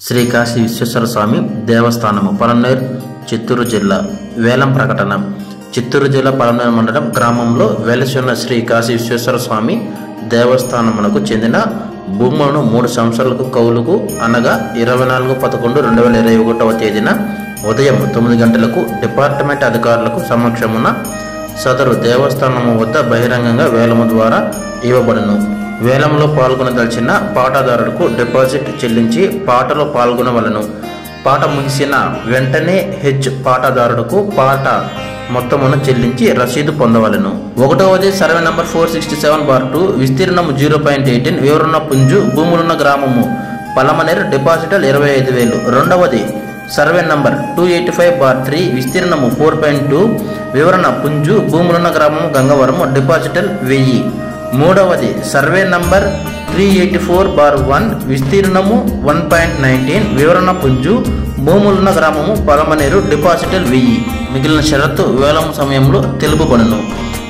శ్రీ కాశీ విశ్వేశ్వర స్వామి దేవస్థానము పలనేరు చిత్తూరు జిల్లా వేలం ప్రకటన చిత్తూరు జిల్లా పలనేరు మండలం గ్రామంలో వెలసి ఉన్న శ్రీ కాశీ విశ్వేశ్వర స్వామి దేవస్థానమునకు చెందిన భూములను మూడు సంవత్సరాలకు కౌలుకు అనగా ఇరవై నాలుగు పదకొండు రెండు వేల ఇరవై ఒకటవ తేదీన ఉదయం తొమ్మిది గంటలకు డిపార్ట్మెంట్ అధికారులకు సమక్షమున సదరు దేవస్థానము వద్ద బహిరంగంగా వేలము ద్వారా ఇవ్వబడును వేలంలో పాల్గొనదలిచిన పాటదారులకు డిపాజిట్ చెల్లించి పాటలో పాల్గొనవలను పాట ముగిసిన వెంటనే హెచ్ పాటదారుడుకు పాట మొత్తమును చెల్లించి రసీదు పొందవలను ఒకటవది survey number four sixty seven bar two విస్తీర్ణము జీరో పాయింట్ ఎయిటీన్ వివరణ పుంజు భూములున్న గ్రామము పలమనేరు డిపాజిటల్ ఇరవై ఐదు వేలు రెండవది survey number two eighty five bar three విస్తీర్ణము ఫోర్ పాయింట్ టూ వివరణ పుంజు భూములున్న గ్రామము గంగవరము డిపాజిటల్ వెయ్యి మూడవది survey number three eighty four bar one విస్తీర్ణము వన్ పాయింట్ నైన్టీన్ వివరణ పుంజు భూములున్న గ్రామము పలమనేరు డిపాజిటల్ వెయ్యి మిగిలిన షరతు వేలం సమయంలో తెలుపబడును